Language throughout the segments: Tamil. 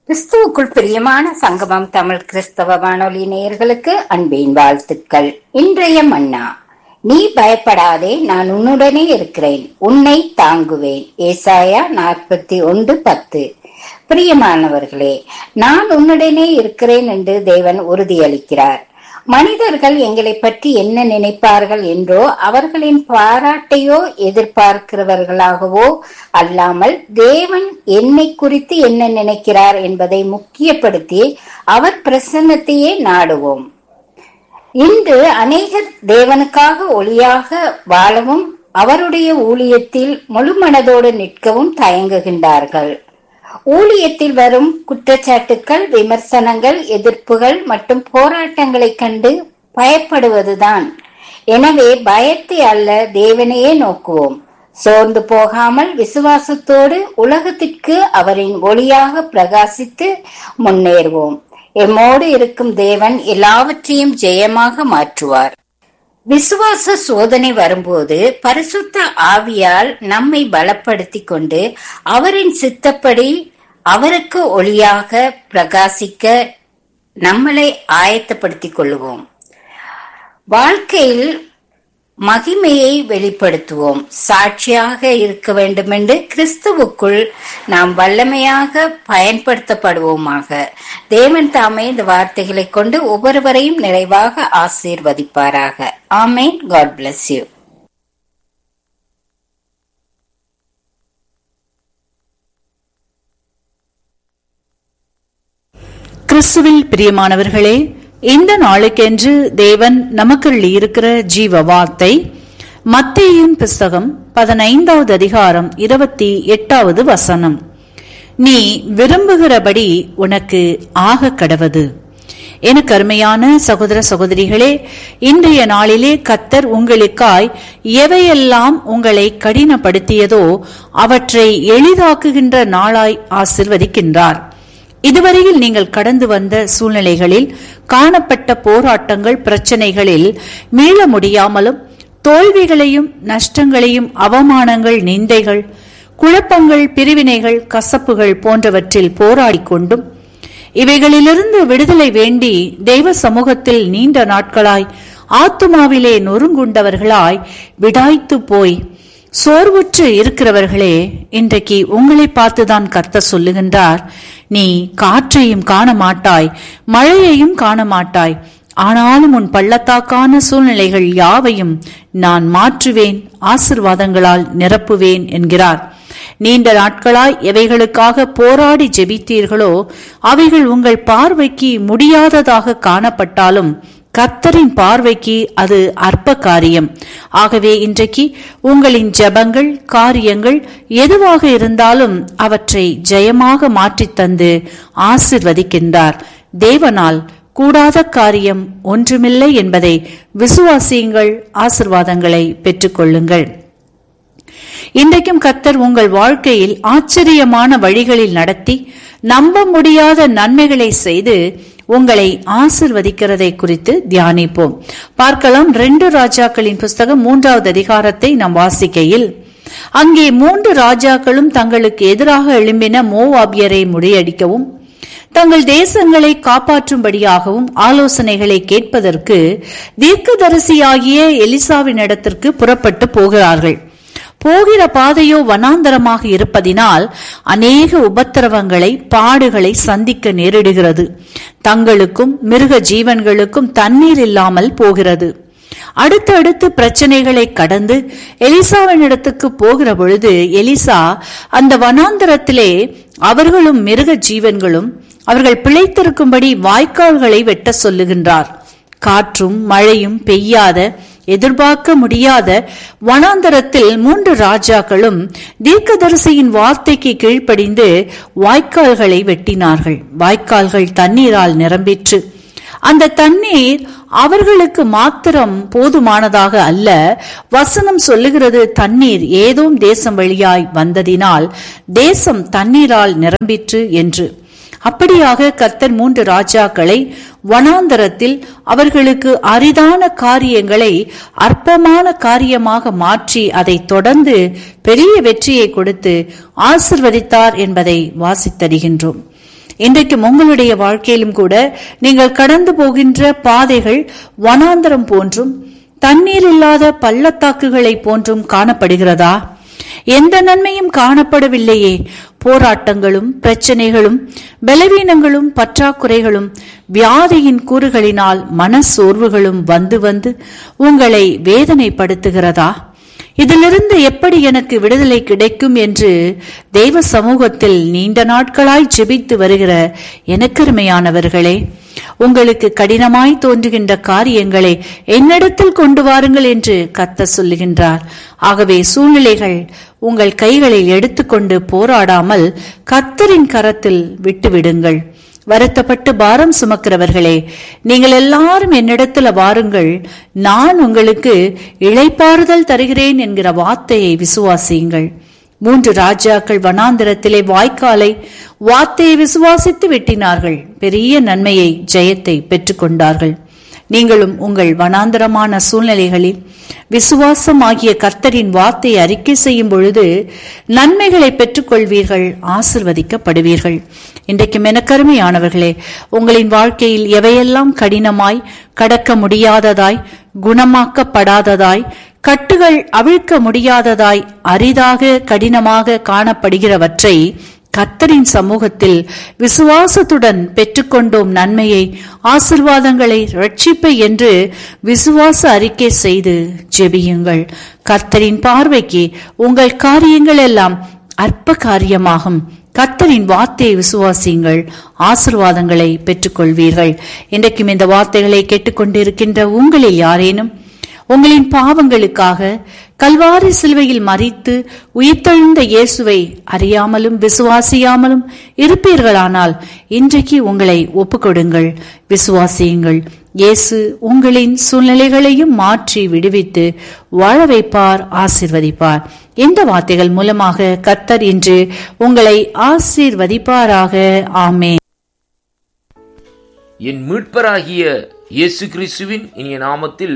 கிறிஸ்துவுக்குள் பிரியமான சங்கமம் தமிழ் கிறிஸ்தவ வானொலி நேயர்களுக்கு அன்பின் வாழ்த்துக்கள் இன்றைய மன்னா நீ பயப்படாதே நான் உன்னுடனே இருக்கிறேன் உன்னை தாங்குவேன் ஏசாயா நாற்பத்தி ஒன்று பத்து பிரியமானவர்களே நான் உன்னுடனே இருக்கிறேன் என்று தேவன் உறுதியளிக்கிறார் மனிதர்கள் எங்களை பற்றி என்ன நினைப்பார்கள் என்றோ அவர்களின் பாராட்டையோ எதிர்பார்க்கிறவர்களாகவோ அல்லாமல் தேவன் என்னை குறித்து என்ன நினைக்கிறார் என்பதை முக்கியப்படுத்தி அவர் பிரசன்னத்தையே நாடுவோம் இன்று அநேகர் தேவனுக்காக ஒளியாக வாழவும் அவருடைய ஊழியத்தில் முழு மனதோடு நிற்கவும் தயங்குகின்றார்கள் ஊழியத்தில் வரும் குற்றச்சாட்டுக்கள் விமர்சனங்கள் எதிர்ப்புகள் மற்றும் போராட்டங்களைக் கண்டு பயப்படுவதுதான் எனவே பயத்தை அல்ல தேவனையே நோக்குவோம் சோர்ந்து போகாமல் விசுவாசத்தோடு உலகத்திற்கு அவரின் ஒளியாக பிரகாசித்து முன்னேறுவோம் எம்மோடு இருக்கும் தேவன் எல்லாவற்றையும் ஜெயமாக மாற்றுவார் விசுவாச சோதனை வரும்போது பரிசுத்த ஆவியால் நம்மை பலப்படுத்திக் கொண்டு அவரின் சித்தப்படி அவருக்கு ஒளியாக பிரகாசிக்க நம்மளை ஆயத்தப்படுத்திக் கொள்ளுவோம் வாழ்க்கையில் மகிமையை வெளிப்படுத்துவோம் சாட்சியாக இருக்க வேண்டுமென்று கிறிஸ்துவுக்குள் நாம் வல்லமையாக பயன்படுத்தப்படுவோமாக தேவன் தாமே இந்த வார்த்தைகளை கொண்டு ஒவ்வொருவரையும் நிறைவாக ஆசீர்வதிப்பாராக ஆமேன் காட் பிளஸ் யூ கிறிஸ்துவில் பிரியமானவர்களே இந்த நாளுக்கென்று தேவன் நமக்குள் இருக்கிற ஜீவ வார்த்தை மத்தேயின் புஸ்தகம் பதினைந்தாவது அதிகாரம் இருபத்தி எட்டாவது வசனம் நீ விரும்புகிறபடி உனக்கு ஆக கடவது எனக்கு அருமையான சகோதர சகோதரிகளே இன்றைய நாளிலே கத்தர் உங்களுக்காய் எவையெல்லாம் உங்களை கடினப்படுத்தியதோ அவற்றை எளிதாக்குகின்ற நாளாய் ஆசிர்வதிக்கின்றார் இதுவரையில் நீங்கள் கடந்து வந்த சூழ்நிலைகளில் காணப்பட்ட போராட்டங்கள் பிரச்சனைகளில் மீள முடியாமலும் தோல்விகளையும் நஷ்டங்களையும் அவமானங்கள் நிந்தைகள் குழப்பங்கள் பிரிவினைகள் கசப்புகள் போன்றவற்றில் போராடிக் கொண்டும் இவைகளிலிருந்து விடுதலை வேண்டி தெய்வ சமூகத்தில் நீண்ட நாட்களாய் ஆத்துமாவிலே நொறுங்குண்டவர்களாய் விடாய்த்து போய் சோர்வுற்று இருக்கிறவர்களே இன்றைக்கு உங்களை பார்த்துதான் கர்த்த சொல்லுகின்றார் நீ காற்றையும் காண மாட்டாய் மழையையும் காண மாட்டாய் ஆனாலும் உன் பள்ளத்தாக்கான சூழ்நிலைகள் யாவையும் நான் மாற்றுவேன் ஆசிர்வாதங்களால் நிரப்புவேன் என்கிறார் நீண்ட நாட்களாய் எவைகளுக்காக போராடி ஜெபித்தீர்களோ அவைகள் உங்கள் பார்வைக்கு முடியாததாக காணப்பட்டாலும் கர்த்தரின் பார்வைக்கு அது அற்ப காரியம் ஆகவே இன்றைக்கு உங்களின் ஜபங்கள் காரியங்கள் எதுவாக இருந்தாலும் அவற்றை ஜெயமாக மாற்றித் தந்து ஆசிர்வதிக்கின்றார் தேவனால் கூடாத காரியம் ஒன்றுமில்லை என்பதை விசுவாசியுங்கள் ஆசிர்வாதங்களை பெற்றுக்கொள்ளுங்கள் இன்றைக்கும் கத்தர் உங்கள் வாழ்க்கையில் ஆச்சரியமான வழிகளில் நடத்தி நம்ப முடியாத நன்மைகளை செய்து உங்களை ஆசிர்வதிக்கிறதை குறித்து தியானிப்போம் பார்க்கலாம் ரெண்டு ராஜாக்களின் புஸ்தகம் மூன்றாவது அதிகாரத்தை நாம் வாசிக்கையில் அங்கே மூன்று ராஜாக்களும் தங்களுக்கு எதிராக எழும்பின மோவாபியரை முறியடிக்கவும் தங்கள் தேசங்களை காப்பாற்றும்படியாகவும் ஆலோசனைகளை கேட்பதற்கு தீர்க்கதரிசியாகிய எலிசாவின் இடத்திற்கு புறப்பட்டு போகிறார்கள் போகிற பாதையோ வனாந்தரமாக இருப்பதினால் அநேக உபத்திரவங்களை பாடுகளை சந்திக்க நேரிடுகிறது தங்களுக்கும் மிருக ஜீவன்களுக்கும் தண்ணீர் இல்லாமல் போகிறது அடுத்தடுத்து பிரச்சனைகளை கடந்து எலிசாவின் இடத்துக்கு போகிற பொழுது எலிசா அந்த வனாந்தரத்திலே அவர்களும் மிருக ஜீவன்களும் அவர்கள் பிழைத்திருக்கும்படி வாய்க்கால்களை வெட்ட சொல்லுகின்றார் காற்றும் மழையும் பெய்யாத எதிர்பார்க்க முடியாத வனாந்தரத்தில் மூன்று ராஜாக்களும் தீர்க்கதரிசியின் வார்த்தைக்கு கீழ்ப்படிந்து வாய்க்கால்களை வெட்டினார்கள் வாய்க்கால்கள் தண்ணீரால் நிரம்பிற்று அந்த தண்ணீர் அவர்களுக்கு மாத்திரம் போதுமானதாக அல்ல வசனம் சொல்லுகிறது தண்ணீர் ஏதோ தேசம் வழியாய் வந்ததினால் தேசம் தண்ணீரால் நிரம்பிற்று என்று அப்படியாக கர்த்தர் மூன்று ராஜாக்களை வனாந்தரத்தில் அவர்களுக்கு அரிதான காரியங்களை அற்பமான காரியமாக மாற்றி அதை தொடர்ந்து பெரிய வெற்றியை கொடுத்து ஆசிர்வதித்தார் என்பதை வாசித்தறிகின்றோம் இன்றைக்கும் உங்களுடைய வாழ்க்கையிலும் கூட நீங்கள் கடந்து போகின்ற பாதைகள் வனாந்தரம் போன்றும் தண்ணீர் இல்லாத பள்ளத்தாக்குகளை போன்றும் காணப்படுகிறதா எந்த நன்மையும் காணப்படவில்லையே போராட்டங்களும் பிரச்சனைகளும் பலவீனங்களும் பற்றாக்குறைகளும் வியாதியின் கூறுகளினால் மனசோர்வுகளும் வந்து வந்து உங்களை வேதனைப்படுத்துகிறதா இதிலிருந்து எப்படி எனக்கு விடுதலை கிடைக்கும் என்று தெய்வ சமூகத்தில் நீண்ட நாட்களாய் ஜெபித்து வருகிற எனக்கருமையானவர்களே உங்களுக்கு கடினமாய் தோன்றுகின்ற காரியங்களை என்னிடத்தில் கொண்டு வாருங்கள் என்று கத்த சொல்லுகின்றார் ஆகவே சூழ்நிலைகள் உங்கள் கைகளில் எடுத்துக்கொண்டு போராடாமல் கத்தரின் கரத்தில் விட்டுவிடுங்கள் வருத்தப்பட்டு பாரம் சுமக்கிறவர்களே நீங்கள் எல்லாரும் என்னிடத்துல வாருங்கள் நான் உங்களுக்கு இளைப்பாறுதல் தருகிறேன் என்கிற வார்த்தையை விசுவாசியுங்கள் மூன்று ராஜாக்கள் வனாந்திரத்திலே வாய்க்காலை வார்த்தையை விசுவாசித்து வெட்டினார்கள் பெரிய நன்மையை ஜெயத்தை பெற்றுக்கொண்டார்கள் நீங்களும் உங்கள் வனாந்தரமான சூழ்நிலைகளில் விசுவாசமாகிய கர்த்தரின் வார்த்தையை அறிக்கை செய்யும் பொழுது நன்மைகளை பெற்றுக்கொள்வீர்கள் ஆசிர்வதிக்கப்படுவீர்கள் இன்றைக்கு மெனக்கருமையானவர்களே உங்களின் வாழ்க்கையில் எவையெல்லாம் கடினமாய் கடக்க முடியாததாய் குணமாக்கப்படாததாய் கட்டுகள் அவிழ்க்க முடியாததாய் அரிதாக கடினமாக காணப்படுகிறவற்றை கர்த்தரின் சமூகத்தில் விசுவாசத்துடன் பெற்றுக்கொண்டோம் நன்மையை ஆசிர்வாதங்களை ரட்சிப்பை என்று விசுவாச அறிக்கை செய்து ஜெபியுங்கள் கர்த்தரின் பார்வைக்கு உங்கள் காரியங்கள் எல்லாம் அற்ப காரியமாகும் கர்த்தரின் வார்த்தையை விசுவாசியுங்கள் ஆசிர்வாதங்களை பெற்றுக்கொள்வீர்கள் இன்றைக்கும் இந்த வார்த்தைகளை கேட்டுக்கொண்டிருக்கின்ற உங்களில் யாரேனும் உங்களின் பாவங்களுக்காக கல்வாரி சிலுவையில் மறித்து உயிர்த்தெழுந்த இயேசுவை அறியாமலும் விசுவாசியாமலும் இருப்பீர்களானால் இன்றைக்கு உங்களை ஒப்புக்கொடுங்கள் விசுவாசியுங்கள் இயேசு உங்களின் சூழ்நிலைகளையும் மாற்றி விடுவித்து வாழ வைப்பார் ஆசிர்வதிப்பார் இந்த வார்த்தைகள் மூலமாக கத்தர் இன்று உங்களை ஆசீர்வதிப்பாராக ஆமே என் மீட்பராகிய இயேசு கிறிஸ்துவின் இனிய நாமத்தில்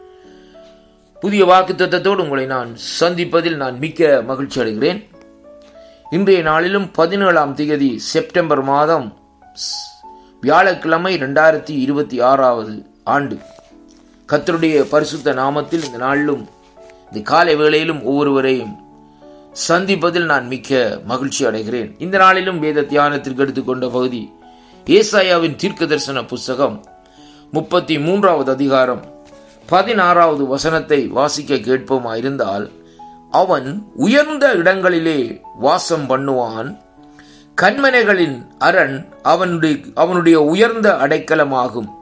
புதிய வாக்குத்தத்தோடு உங்களை நான் சந்திப்பதில் நான் மிக்க மகிழ்ச்சி அடைகிறேன் இன்றைய நாளிலும் பதினேழாம் திகதி செப்டம்பர் மாதம் ஸ்- வியாழக்கிழமை ரெண்டாயிரத்தி இருபத்தி ஆறாவது ஆண்டு கர்த்தருடைய பரிசுத்த நாமத்தில் இந்த நாளிலும் இந்த காலை வேளையிலும் ஒவ்வொருவரையும் சந்திப்பதில் நான் மிக்க மகிழ்ச்சி அடைகிறேன் இந்த நாளிலும் வேத தியானத்திற்கு எடுத்துக்கொண்ட பகுதி ஏசாயாவின் தீர்க்க தரிசன புஸ்தகம் முப்பத்தி மூன்றாவது அதிகாரம் பதினாறாவது வசனத்தை வாசிக்க கேட்போமாயிருந்தால் அவன் உயர்ந்த இடங்களிலே வாசம் பண்ணுவான் கண்மனைகளின் அரண் அவனுடைய அவனுடைய உயர்ந்த அடைக்கலமாகும்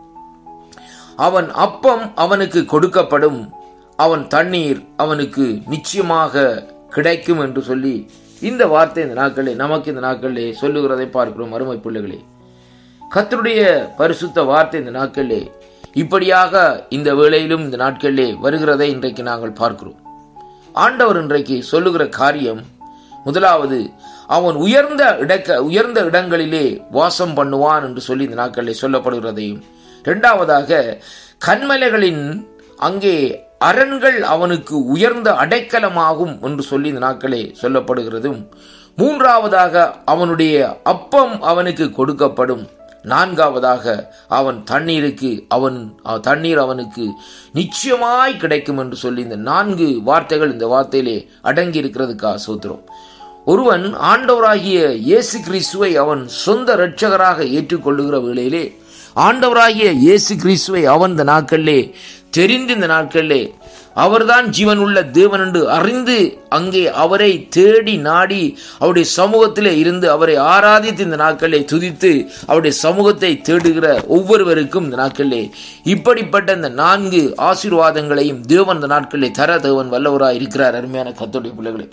அவன் அப்பம் அவனுக்கு கொடுக்கப்படும் அவன் தண்ணீர் அவனுக்கு நிச்சயமாக கிடைக்கும் என்று சொல்லி இந்த வார்த்தை இந்த நாட்களே நமக்கு இந்த நாட்களிலே சொல்லுகிறதை பார்க்கிறோம் அருமை பிள்ளைகளே கர்த்தருடைய பரிசுத்த வார்த்தை இந்த நாட்களிலே இப்படியாக இந்த வேளையிலும் இந்த நாட்களிலே வருகிறதை இன்றைக்கு நாங்கள் பார்க்கிறோம் ஆண்டவர் இன்றைக்கு சொல்லுகிற காரியம் முதலாவது அவன் உயர்ந்த இடக்க உயர்ந்த இடங்களிலே வாசம் பண்ணுவான் என்று சொல்லி இந்த நாட்களிலே சொல்லப்படுகிறதையும் இரண்டாவதாக கண்மலைகளின் அங்கே அரண்கள் அவனுக்கு உயர்ந்த அடைக்கலமாகும் என்று சொல்லி இந்த நாட்களே சொல்லப்படுகிறதும் மூன்றாவதாக அவனுடைய அப்பம் அவனுக்கு கொடுக்கப்படும் நான்காவதாக அவன் தண்ணீருக்கு அவன் அஹ், தண்ணீர் அவனுக்கு நிச்சயமாய் கிடைக்கும் என்று சொல்லி இந்த நான்கு வார்த்தைகள் இந்த வார்த்தையிலே அடங்கி இருக்கிறதுக்காக சோத்திரம் ஒருவன் ஆண்டவராகிய இயேசு கிறிஸ்துவை அவன் சொந்த இரட்சகராக ஏற்றுக்கொள்ளுகிற வேளையிலே ஆண்டவராகிய இயேசு கிறிஸ்துவை அவன் இந்த நாட்களிலே தெரிந்து இந்த நாட்களிலே அவர்தான் ஜீவனுள்ள தேவன் என்று அறிந்து அங்கே அவரை தேடி நாடி அவருடைய சமூகத்திலே இருந்து அவரை ஆராதித்து இந்த நாட்களிலே துதித்து அவருடைய சமூகத்தை தேடுகிற ஒவ்வொருவருக்கும் இந்த நாட்களிலே இப்படிப்பட்ட இந்த நான்கு ஆசீர்வாதங்களையும் தேவன் இந்த நாட்களிலே தர தேவன் வல்லவராய் இருக்கிறார் அருமையான கத்தோடைய பிள்ளைகளே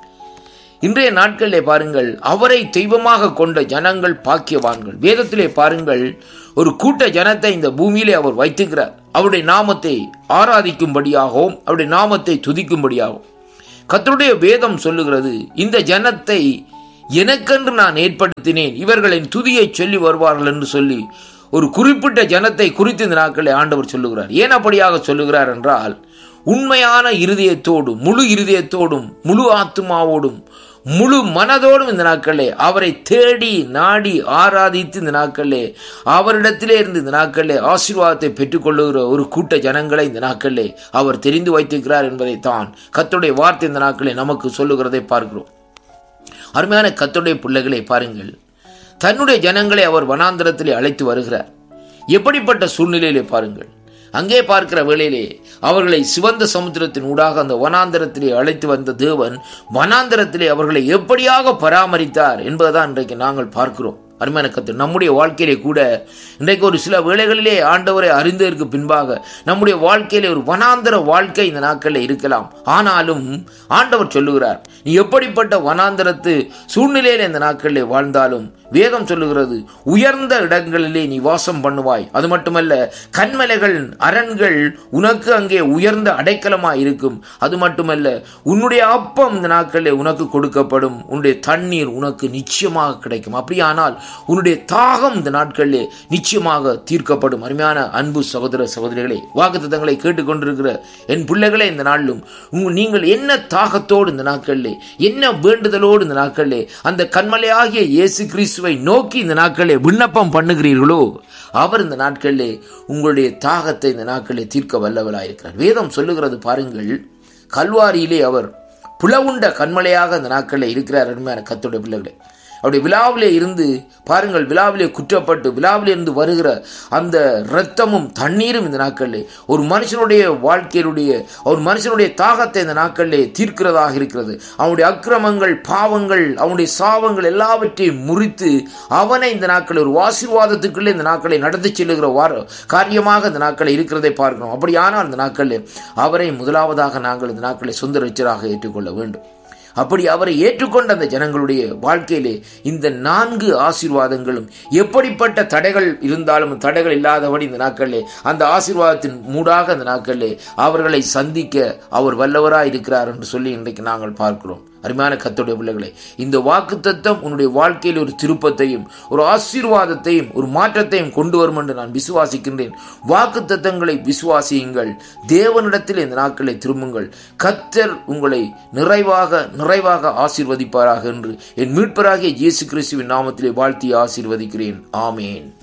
இன்றைய நாட்களிலே பாருங்கள் அவரை தெய்வமாக கொண்ட ஜனங்கள் பாக்கியவான்கள் வேதத்திலே பாருங்கள் ஒரு கூட்ட ஜனத்தை இந்த பூமியிலே அவர் வைத்துக்கிறார் அவருடைய நாமத்தை ஆராதிக்கும்படியாகவும் அவருடைய நாமத்தை துதிக்கும்படியாகவும் கர்த்தருடைய வேதம் சொல்லுகிறது இந்த ஜனத்தை எனக்கென்று நான் ஏற்படுத்தினேன் இவர்களின் துதியை சொல்லி வருவார்கள் என்று சொல்லி ஒரு குறிப்பிட்ட ஜனத்தை குறித்து இந்த நாட்களை ஆண்டவர் சொல்லுகிறார் ஏன் அப்படியாக சொல்லுகிறார் என்றால் உண்மையான இருதயத்தோடும் முழு இருதயத்தோடும் முழு ஆத்மாவோடும் முழு மனதோடும் இந்த நாட்களே அவரை தேடி நாடி ஆராதித்து இந்த நாட்களே அவரிடத்திலே இருந்து இந்த நாட்களே ஆசீர்வாதத்தை பெற்றுக்கொள்ளுகிற ஒரு கூட்ட ஜனங்களை இந்த நாட்களே அவர் தெரிந்து வைத்திருக்கிறார் என்பதை தான் கத்துடைய வார்த்தை இந்த நாட்களே நமக்கு சொல்லுகிறதை பார்க்கிறோம் அருமையான கத்துடைய பிள்ளைகளை பாருங்கள் தன்னுடைய ஜனங்களை அவர் வனாந்திரத்திலே அழைத்து வருகிறார் எப்படிப்பட்ட சூழ்நிலையிலே பாருங்கள் அங்கே பார்க்கிற வேளையிலே அவர்களை சிவந்த சமுத்திரத்தின் ஊடாக அந்த வனாந்தரத்திலே அழைத்து வந்த தேவன் வனாந்தரத்திலே அவர்களை எப்படியாக பராமரித்தார் என்பதுதான் இன்றைக்கு நாங்கள் பார்க்கிறோம் அருமையான கத்து நம்முடைய வாழ்க்கையிலே கூட இன்றைக்கு ஒரு சில வேளைகளிலே ஆண்டவரை அறிந்ததற்கு பின்பாக நம்முடைய வாழ்க்கையிலே ஒரு வனாந்தர வாழ்க்கை இந்த நாட்களில் இருக்கலாம் ஆனாலும் ஆண்டவர் சொல்லுகிறார் நீ எப்படிப்பட்ட வனாந்தரத்து சூழ்நிலையில இந்த நாட்களிலே வாழ்ந்தாலும் வேதம் சொல்லுகிறது உயர்ந்த இடங்களிலே நீ வாசம் பண்ணுவாய் அது மட்டுமல்ல கண்மலைகள் அரண்கள் உனக்கு அங்கே உயர்ந்த அடைக்கலமாய் இருக்கும் அது மட்டுமல்ல உன்னுடைய அப்பம் இந்த நாட்களிலே உனக்கு கொடுக்கப்படும் உன்னுடைய தண்ணீர் உனக்கு நிச்சயமாக கிடைக்கும் அப்படியானால் உன்னுடைய தாகம் இந்த நாட்களிலே நிச்சயமாக தீர்க்கப்படும் அருமையான அன்பு சகோதர சகோதரிகளை வாக்குத்தத்தங்களை கேட்டுக்கொண்டிருக்கிற என் பிள்ளைகளே இந்த நாளிலும் உங்க- நீங்கள் என்ன தாகத்தோடு இந்த நாட்களிலே என்ன வேண்டுதலோடு இந்த நாட்களிலே அந்த கண்மலையாகிய இயேசு கிறிஸ்துவை நோக்கி இந்த நாட்களிலே விண்ணப்பம் பண்ணுகிறீர்களோ அவர் இந்த நாட்களிலே உங்களுடைய தாகத்தை இந்த நாட்களிலே தீர்க்க வல்லவராயிருக்கிறார் வேதம் சொல்லுகிறது பாருங்கள் கல்வாரியிலே அவர் புலவுண்ட கண்மலையாக இந்த நாட்களில் இருக்கிறார் அருமையான கத்தோட பிள்ளைகளே அவருடைய விழாவிலே இருந்து பாருங்கள் விழாவிலே குற்றப்பட்டு விழாவிலே இருந்து வருகிற அந்த இரத்தமும் தண்ணீரும் இந்த நாட்களிலே ஒரு மனுஷனுடைய வாழ்க்கையினுடைய ஒரு மனுஷனுடைய தாகத்தை இந்த நாட்களிலே தீர்க்கிறதாக இருக்கிறது அவனுடைய அக்கிரமங்கள் பாவங்கள் அவனுடைய சாபங்கள் எல்லாவற்றையும் முறித்து அவனை இந்த நாட்களில் ஒரு ஆசீர்வாதத்துக்குள்ளே இந்த நாட்களை நடத்தி செல்லுகிற வார காரியமாக இந்த நாட்களை இருக்கிறதை பார்க்கிறோம் அப்படியானால் இந்த நாட்களில் அவரை முதலாவதாக நாங்கள் இந்த நாட்களை சொந்த ரச்சராக ஏற்றுக்கொள்ள வேண்டும் அப்படி அவரை ஏற்றுக்கொண்ட அந்த ஜனங்களுடைய வாழ்க்கையிலே இந்த நான்கு ஆசீர்வாதங்களும் எப்படிப்பட்ட தடைகள் இருந்தாலும் தடைகள் இல்லாதபடி இந்த நாட்களிலே அந்த ஆசீர்வாதத்தின் மூடாக அந்த நாட்களிலே அவர்களை சந்திக்க அவர் வல்லவராய் இருக்கிறார் என்று சொல்லி இன்றைக்கு நாங்கள் பார்க்கிறோம் அருமையான கத்தோடைய பிள்ளைகளே இந்த வாக்கு தத்தம் உன்னுடைய வாழ்க்கையில் ஒரு திருப்பத்தையும் ஒரு ஆசீர்வாதத்தையும் ஒரு மாற்றத்தையும் கொண்டு வரும் என்று நான் விசுவாசிக்கின்றேன் வாக்கு தத்தங்களை விசுவாசியுங்கள் தேவனிடத்தில் இந்த நாட்களை திரும்புங்கள் கத்தர் உங்களை நிறைவாக நிறைவாக ஆசீர்வதிப்பாராக என்று என் மீட்பராகிய இயேசு கிறிஸ்துவின் நாமத்திலே வாழ்த்தி ஆசீர்வதிக்கிறேன் ஆமேன்